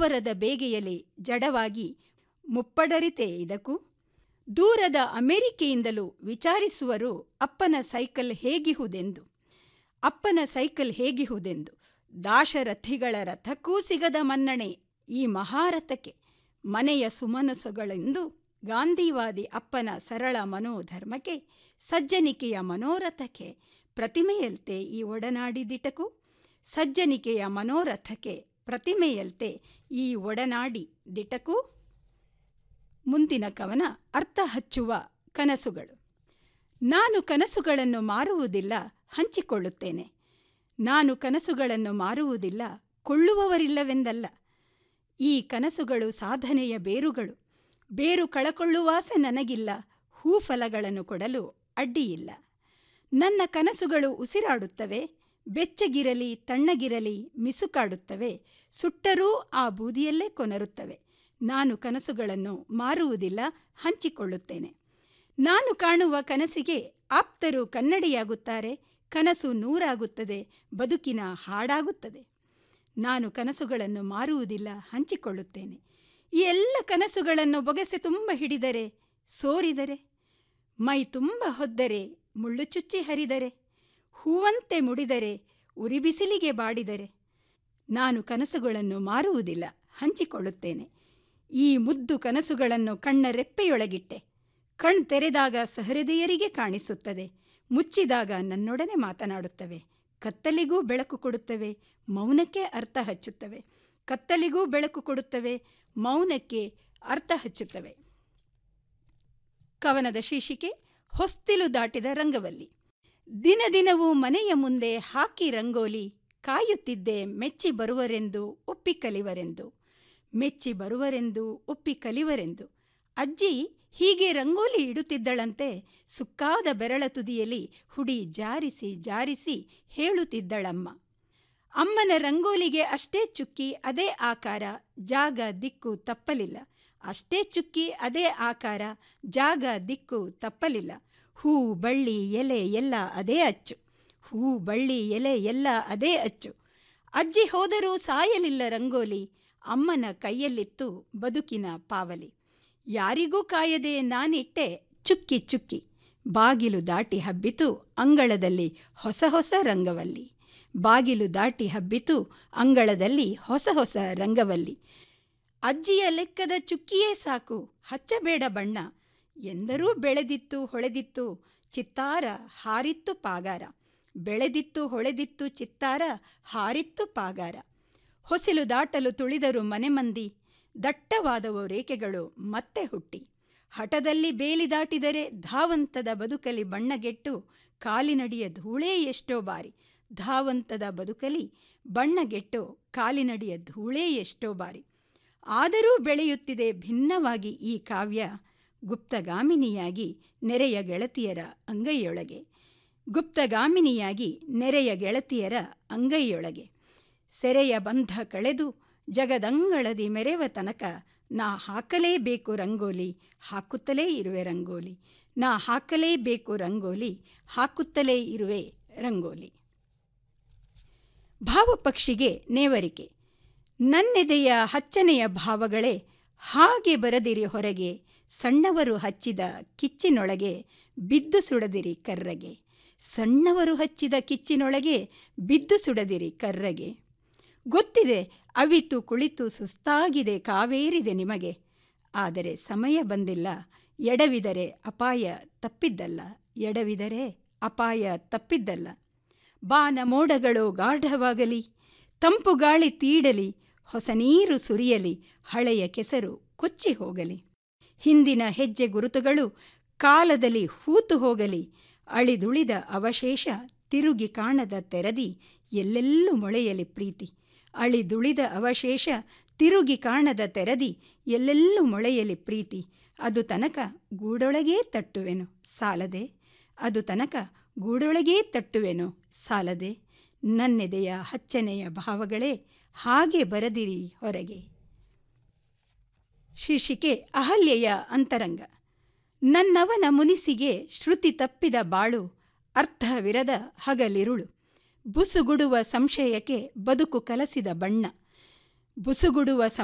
ಸ್ಥಾವರದ ಬೇಗೆಯಲಿ ಜಡವಾಗಿ ಮುಪ್ಪಡರಿತೆ ಇದಕ್ಕೂ ದೂರದ ಅಮೆರಿಕೆಯಿಂದಲೂ ವಿಚಾರಿಸುವರು ಅಪ್ಪನ ಸೈಕಲ್ ಹೇಗಿಹುದೆಂದು ಅಪ್ಪನ ಸೈಕಲ್ ಹೇಗಿಹುದೆಂದು ದಾಶರಥಿಗಳ ರಥಕ್ಕೂ ಸಿಗದ ಮನ್ನಣೆ ಈ ಮಹಾರಥಕ್ಕೆ ಮನೆಯ ಸುಮನಸುಗಳೆಂದು ಗಾಂಧಿವಾದಿ ಅಪ್ಪನ ಸರಳ ಮನೋಧರ್ಮಕ್ಕೆ ಸಜ್ಜನಿಕೆಯ ಮನೋರಥಕ್ಕೆ ಪ್ರತಿಮೆಯಲ್ತೆ ಈ ಒಡನಾಡಿದಿಟಕು ಸಜ್ಜನಿಕೆಯ ಮನೋರಥಕ್ಕೆ ಪ್ರತಿಮೆಯಲ್ತೆ ಈ ಒಡನಾಡಿ ದಿಟಕು ಮುಂದಿನ ಕವನ ಅರ್ಥ ಹಚ್ಚುವ ಕನಸುಗಳು ನಾನು ಕನಸುಗಳನ್ನು ಮಾರುವುದಿಲ್ಲ ಹಂಚಿಕೊಳ್ಳುತ್ತೇನೆ ನಾನು ಕನಸುಗಳನ್ನು ಮಾರುವುದಿಲ್ಲ ಕೊಳ್ಳುವವರಿಲ್ಲವೆಂದಲ್ಲ ಈ ಕನಸುಗಳು ಸಾಧನೆಯ ಬೇರುಗಳು ಬೇರು ಕಳಕೊಳ್ಳುವಾಸ ನನಗಿಲ್ಲ ಹೂಫಲಗಳನ್ನು ಕೊಡಲು ಅಡ್ಡಿಯಿಲ್ಲ ನನ್ನ ಕನಸುಗಳು ಉಸಿರಾಡುತ್ತವೆ ಬೆಚ್ಚಗಿರಲಿ ತಣ್ಣಗಿರಲಿ ಮಿಸುಕಾಡುತ್ತವೆ ಸುಟ್ಟರೂ ಆ ಬೂದಿಯಲ್ಲೇ ಕೊನರುತ್ತವೆ ನಾನು ಕನಸುಗಳನ್ನು ಮಾರುವುದಿಲ್ಲ ಹಂಚಿಕೊಳ್ಳುತ್ತೇನೆ ನಾನು ಕಾಣುವ ಕನಸಿಗೆ ಆಪ್ತರು ಕನ್ನಡಿಯಾಗುತ್ತಾರೆ ಕನಸು ನೂರಾಗುತ್ತದೆ ಬದುಕಿನ ಹಾಡಾಗುತ್ತದೆ ನಾನು ಕನಸುಗಳನ್ನು ಮಾರುವುದಿಲ್ಲ ಹಂಚಿಕೊಳ್ಳುತ್ತೇನೆ ಈ ಎಲ್ಲ ಕನಸುಗಳನ್ನು ಬೊಗಸೆ ತುಂಬ ಹಿಡಿದರೆ ಸೋರಿದರೆ ಮೈ ತುಂಬ ಹೊದ್ದರೆ ಮುಳ್ಳು ಚುಚ್ಚಿ ಹರಿದರೆ ಹೂವಂತೆ ಮುಡಿದರೆ ಉರಿ ಬಿಸಿಲಿಗೆ ಬಾಡಿದರೆ ನಾನು ಕನಸುಗಳನ್ನು ಮಾರುವುದಿಲ್ಲ ಹಂಚಿಕೊಳ್ಳುತ್ತೇನೆ ಈ ಮುದ್ದು ಕನಸುಗಳನ್ನು ಕಣ್ಣ ರೆಪ್ಪೆಯೊಳಗಿಟ್ಟೆ ಕಣ್ ತೆರೆದಾಗ ಸಹೃದಯರಿಗೆ ಕಾಣಿಸುತ್ತದೆ ಮುಚ್ಚಿದಾಗ ನನ್ನೊಡನೆ ಮಾತನಾಡುತ್ತವೆ ಕತ್ತಲಿಗೂ ಬೆಳಕು ಕೊಡುತ್ತವೆ ಮೌನಕ್ಕೆ ಅರ್ಥ ಹಚ್ಚುತ್ತವೆ ಕತ್ತಲಿಗೂ ಬೆಳಕು ಕೊಡುತ್ತವೆ ಮೌನಕ್ಕೆ ಅರ್ಥ ಹಚ್ಚುತ್ತವೆ ಕವನದ ಶೀರ್ಷಿಕೆ ಹೊಸ್ತಿಲು ದಾಟಿದ ರಂಗವಲ್ಲಿ ದಿನ ದಿನವೂ ಮನೆಯ ಮುಂದೆ ಹಾಕಿ ರಂಗೋಲಿ ಕಾಯುತ್ತಿದ್ದೆ ಮೆಚ್ಚಿ ಬರುವರೆಂದು ಒಪ್ಪಿ ಕಲಿವರೆಂದು ಮೆಚ್ಚಿ ಬರುವರೆಂದು ಒಪ್ಪಿ ಕಲಿವರೆಂದು ಅಜ್ಜಿ ಹೀಗೆ ರಂಗೋಲಿ ಇಡುತ್ತಿದ್ದಳಂತೆ ಸುಕ್ಕಾದ ಬೆರಳ ತುದಿಯಲ್ಲಿ ಹುಡಿ ಜಾರಿಸಿ ಜಾರಿಸಿ ಹೇಳುತ್ತಿದ್ದಳಮ್ಮ ಅಮ್ಮನ ರಂಗೋಲಿಗೆ ಅಷ್ಟೇ ಚುಕ್ಕಿ ಅದೇ ಆಕಾರ ಜಾಗ ದಿಕ್ಕು ತಪ್ಪಲಿಲ್ಲ ಅಷ್ಟೇ ಚುಕ್ಕಿ ಅದೇ ಆಕಾರ ಜಾಗ ದಿಕ್ಕು ತಪ್ಪಲಿಲ್ಲ ಹೂ ಬಳ್ಳಿ ಎಲೆ ಎಲ್ಲ ಅದೇ ಅಚ್ಚು ಹೂ ಬಳ್ಳಿ ಎಲೆ ಎಲ್ಲ ಅದೇ ಅಚ್ಚು ಅಜ್ಜಿ ಹೋದರೂ ಸಾಯಲಿಲ್ಲ ರಂಗೋಲಿ ಅಮ್ಮನ ಕೈಯಲ್ಲಿತ್ತು ಬದುಕಿನ ಪಾವಲಿ ಯಾರಿಗೂ ಕಾಯದೆ ನಾನಿಟ್ಟೆ ಚುಕ್ಕಿ ಚುಕ್ಕಿ ಬಾಗಿಲು ದಾಟಿ ಹಬ್ಬಿತು ಅಂಗಳದಲ್ಲಿ ಹೊಸ ಹೊಸ ರಂಗವಲ್ಲಿ ಬಾಗಿಲು ದಾಟಿ ಹಬ್ಬಿತು ಅಂಗಳದಲ್ಲಿ ಹೊಸ ಹೊಸ ರಂಗವಲ್ಲಿ ಅಜ್ಜಿಯ ಲೆಕ್ಕದ ಚುಕ್ಕಿಯೇ ಸಾಕು ಹಚ್ಚಬೇಡ ಬಣ್ಣ ಎಂದರೂ ಬೆಳೆದಿತ್ತು ಹೊಳೆದಿತ್ತು ಚಿತ್ತಾರ ಹಾರಿತ್ತು ಪಾಗಾರ ಬೆಳೆದಿತ್ತು ಹೊಳೆದಿತ್ತು ಚಿತ್ತಾರ ಹಾರಿತ್ತು ಪಾಗಾರ ಹೊಸಿಲು ದಾಟಲು ತುಳಿದರು ಮನೆ ಮಂದಿ ದಟ್ಟವಾದವು ರೇಖೆಗಳು ಮತ್ತೆ ಹುಟ್ಟಿ ಹಠದಲ್ಲಿ ಬೇಲಿ ದಾಟಿದರೆ ಧಾವಂತದ ಬದುಕಲಿ ಬಣ್ಣಗೆಟ್ಟು ಕಾಲಿನಡಿಯ ಧೂಳೇ ಎಷ್ಟೋ ಬಾರಿ ಧಾವಂತದ ಬದುಕಲಿ ಬಣ್ಣಗೆಟ್ಟು ಕಾಲಿನಡಿಯ ಧೂಳೇ ಎಷ್ಟೋ ಬಾರಿ ಆದರೂ ಬೆಳೆಯುತ್ತಿದೆ ಭಿನ್ನವಾಗಿ ಈ ಕಾವ್ಯ ಗುಪ್ತಗಾಮಿನಿಯಾಗಿ ನೆರೆಯ ಗೆಳತಿಯರ ಅಂಗೈಯೊಳಗೆ ಗುಪ್ತಗಾಮಿನಿಯಾಗಿ ನೆರೆಯ ಗೆಳತಿಯರ ಅಂಗೈಯೊಳಗೆ ಸೆರೆಯ ಬಂಧ ಕಳೆದು ಜಗದಂಗಳದಿ ಮೆರೆವ ತನಕ ನಾ ಹಾಕಲೇಬೇಕು ರಂಗೋಲಿ ಹಾಕುತ್ತಲೇ ಇರುವೆ ರಂಗೋಲಿ ನಾ ಹಾಕಲೇಬೇಕು ರಂಗೋಲಿ ಹಾಕುತ್ತಲೇ ಇರುವೆ ರಂಗೋಲಿ ಭಾವಪಕ್ಷಿಗೆ ನೇವರಿಕೆ ನನ್ನೆದೆಯ ಹಚ್ಚನೆಯ ಭಾವಗಳೇ ಹಾಗೆ ಬರದಿರಿ ಹೊರಗೆ ಸಣ್ಣವರು ಹಚ್ಚಿದ ಕಿಚ್ಚಿನೊಳಗೆ ಬಿದ್ದು ಸುಡದಿರಿ ಕರ್ರಗೆ ಸಣ್ಣವರು ಹಚ್ಚಿದ ಕಿಚ್ಚಿನೊಳಗೆ ಬಿದ್ದು ಸುಡದಿರಿ ಕರ್ರಗೆ ಗೊತ್ತಿದೆ ಅವಿತು ಕುಳಿತು ಸುಸ್ತಾಗಿದೆ ಕಾವೇರಿದೆ ನಿಮಗೆ ಆದರೆ ಸಮಯ ಬಂದಿಲ್ಲ ಎಡವಿದರೆ ಅಪಾಯ ತಪ್ಪಿದ್ದಲ್ಲ ಎಡವಿದರೆ ಅಪಾಯ ತಪ್ಪಿದ್ದಲ್ಲ ಬಾನ ಮೋಡಗಳು ಗಾಢವಾಗಲಿ ತಂಪು ಗಾಳಿ ತೀಡಲಿ ಹೊಸ ನೀರು ಸುರಿಯಲಿ ಹಳೆಯ ಕೆಸರು ಕೊಚ್ಚಿ ಹೋಗಲಿ ಹಿಂದಿನ ಹೆಜ್ಜೆ ಗುರುತುಗಳು ಕಾಲದಲ್ಲಿ ಹೂತು ಹೋಗಲಿ ಅಳಿದುಳಿದ ಅವಶೇಷ ತಿರುಗಿ ಕಾಣದ ತೆರದಿ ಎಲ್ಲೆಲ್ಲೂ ಮೊಳೆಯಲಿ ಪ್ರೀತಿ ಅಳಿದುಳಿದ ಅವಶೇಷ ತಿರುಗಿ ಕಾಣದ ತೆರದಿ ಎಲ್ಲೆಲ್ಲೂ ಮೊಳೆಯಲಿ ಪ್ರೀತಿ ಅದು ತನಕ ಗೂಡೊಳಗೇ ತಟ್ಟುವೆನು ಸಾಲದೆ ಅದು ತನಕ ಗೂಡೊಳಗೇ ತಟ್ಟುವೆನು ಸಾಲದೆ ನನ್ನೆದೆಯ ಹಚ್ಚನೆಯ ಭಾವಗಳೇ ಹಾಗೆ ಬರದಿರಿ ಹೊರಗೆ ಶೀರ್ಷಿಕೆ ಅಹಲ್ಯೆಯ ಅಂತರಂಗ ನನ್ನವನ ಮುನಿಸಿಗೆ ಶ್ರುತಿ ತಪ್ಪಿದ ಬಾಳು ಅರ್ಥವಿರದ ಹಗಲಿರುಳು ಬುಸುಗುಡುವ ಸಂಶಯಕ್ಕೆ ಬದುಕು ಕಲಸಿದ ಬಣ್ಣ ಬುಸುಗುಡುವ